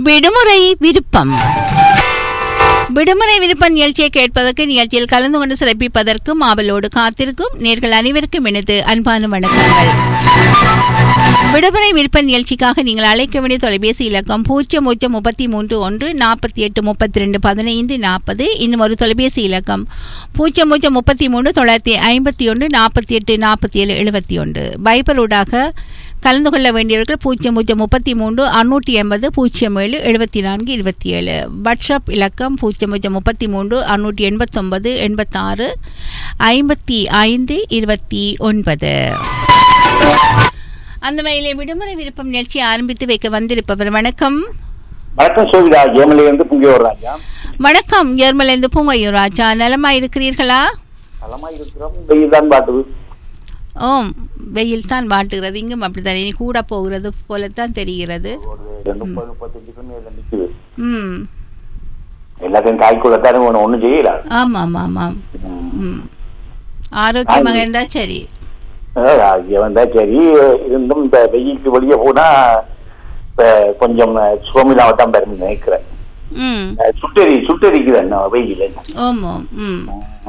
விடுமுறை விருப்பம் விடுமுறை விருப்ப நிகழ்ச்சியை கேட்பதற்கு நிகழ்ச்சியில் கலந்து கொண்டு சிறப்பிப்பதற்கும் ஆவலோடு காத்திருக்கும் நேர்கள் அனைவருக்கும் எனது அன்பான வணக்கங்கள் விடுமுறை விருப்ப நிகழ்ச்சிக்காக நீங்கள் அழைக்க வேண்டிய தொலைபேசி இலக்கம் பூஜ்ஜியம் பூஜ்ஜியம் முப்பத்தி மூன்று ஒன்று நாற்பத்தி எட்டு முப்பத்தி ரெண்டு பதினைந்து நாற்பது இன்னும் ஒரு தொலைபேசி இலக்கம் பூஜ்ஜியம் பூஜ்ஜியம் முப்பத்தி மூணு தொள்ளாயிரத்தி ஐம்பத்தி ஒன்று நாற்பத்தி எட்டு நாற்பத்தி ஏழு எழுபத்தி ஒன்று பைபலூடாக கலந்து கொள்ள வேண்டியவர்கள் பூஜ்ஜியம் பூஜ்ஜியம் முப்பத்தி மூன்று அறுநூற்றி எண்பது பூஜ்ஜியம் ஏழு எழுபத்தி நான்கு இருபத்தி ஏழு வாட்ஸ்அப் இலக்கம் பூஜ்ஜியம் பூஜ்ஜியம் முப்பத்தி மூன்று அறுநூற்றி எண்பத்தொன்பது எண்பத்தாறு ஐம்பத்தி ஐந்து இருபத்தி ஒன்பது அந்த வகையிலே விடுமுறை விருப்பம் நிகழ்ச்சி ஆரம்பித்து வைக்க வந்திருப்பவர் வணக்கம் வணக்கம் சோவிதா ஜெயமலிருந்து புங்கியோர் ராஜா வணக்கம் ஏர்மலேந்து பூங்கையூர் ராஜா நலமா இருக்கிறீர்களா நலமா இருக்கிறோம் வெயில் தான் பாட்டுது ஓம் வெயில் தான் வாட்டுகிறது இங்கும் அப்படித்தான் இனி கூட போகிறது போலத்தான் தெரிகிறது ஒரு ரெண்டு முப்பது முப்பத்தஞ்சு மேல நிக்குது ம் எல்லாத்தையும் காய்க்குள்ளத்தானே ஒன்று ஒன்றும் செய்யல ஆமாம் ஆமாம் ஆமாம் ம் ஆரோக்கியமாக இருந்தா சரி இங்கே வந்தா சரி இருந்தும் இந்த வெயிலுக்கு வெளியே போனா இப்ப கொஞ்சம் சோமிலாவை தான் பெருமை நினைக்கிறேன் ம் சுட்டெரி சுட்டெரிக்குது என்ன வெயில் ஓம் ஓம் ம்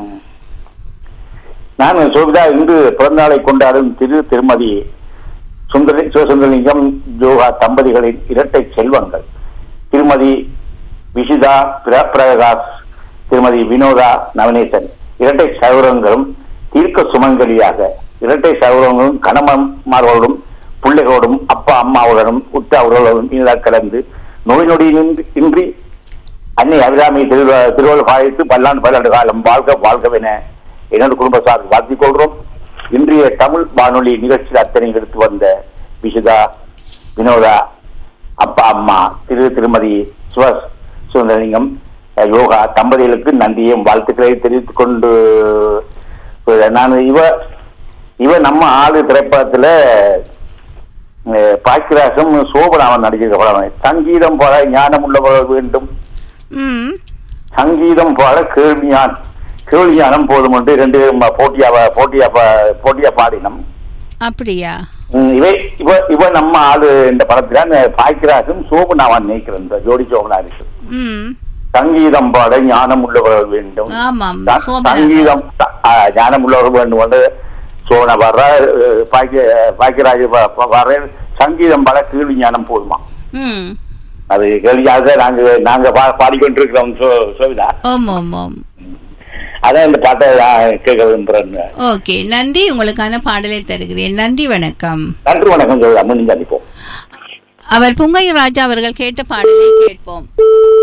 நான் சோபிதா இன்று பிறந்தநாளை கொண்டாடும் திரு திருமதி சுந்தரி சிவசுந்தரலிங்கம் ஜோகா தம்பதிகளின் இரட்டை செல்வங்கள் திருமதி விஷிதா பிர- பிரகாஷ் திருமதி வினோதா நவநேசன் இரட்டை சௌரங்களும் தீர்க்க சுமங்கலியாக இரட்டை சௌரங்களும் கணவன்மார்களோடும் பிள்ளைகளோடும் அப்பா அம்மாவுடனும் உற்றாவுகளோடும் இனிதா கலந்து நோய் நொடியின்றி இன்றி அன்னை அபிராமி திருவ திருவள்ளுவர் பாதித்து பல்லாண்டு பல்லாண்டு காலம் வாழ்க வாழ்கவென எனது குடும்ப சார்பில் வாழ்த்திக் கொள்கிறோம் இன்றைய தமிழ் வானொலி நிகழ்ச்சியில் அத்தனை எடுத்து வந்த விஷிதா வினோதா அப்பா அம்மா திரு திருமதி சிவ சுந்தரலிங்கம் அஹ், யோகா தம்பதிகளுக்கு நன்றியும் வாழ்த்துக்களை தெரிவித்துக் கொண்டு அஹ், நான் இவ இவ நம்ம ஆளு திரைப்படத்துல அஹ், பாக்கியராசம் சோபனாவன் நடிச்சிருக்க படம் சங்கீதம் போல ஞானம் உள்ளவர்கள் வேண்டும் ம் சங்கீதம் போல கேள்வியான் கேள்வியானம் போதும் என்று ரெண்டு பேரும் போட்டியா போட்டியா பா- போட்டியா பாடினோம் அப்படியா ம், இவை இவ இவ நம்ம ஆளு இந்த படத்துல பாய்க்கிறாசும் சோபனாவான் நினைக்கிறேன் இந்த ஜோடி சோபனாரிசு ம் சங்கீதம் பாட ஞானம் உள்ளவர்கள் வேண்டும் ஆமாம் ச- சோபனா சங்கீதம் ச- ஆ, ஞானம் உள்ளவர்கள் வேண்டும் என்று சோன வர்ற அஹ், பாக்கிய பாக்கியராஜ் வ- வ- வர்ற சங்கீதம் பாட கேள்வி ஞானம் போதுமா ம் அது கேள்வியாக நாங்க நாங்க பா- பாடிக்கொண்டிருக்கிறோம் சோ- சோவிதா ஓம் ஓம் ஓம் அதான் இந்த பாட்டை நான் கேட்க விரும்புறேன் ஓகே நன்றி உங்களுக்கான பாடலை தருகிறேன் நன்றி வணக்கம் நன்றி வணக்கம் சோவிதா மீண்டும் சந்திப்போம் அவர் புங்கையூர் ராஜா அவர்கள் கேட்ட பாடலை கேட்போம்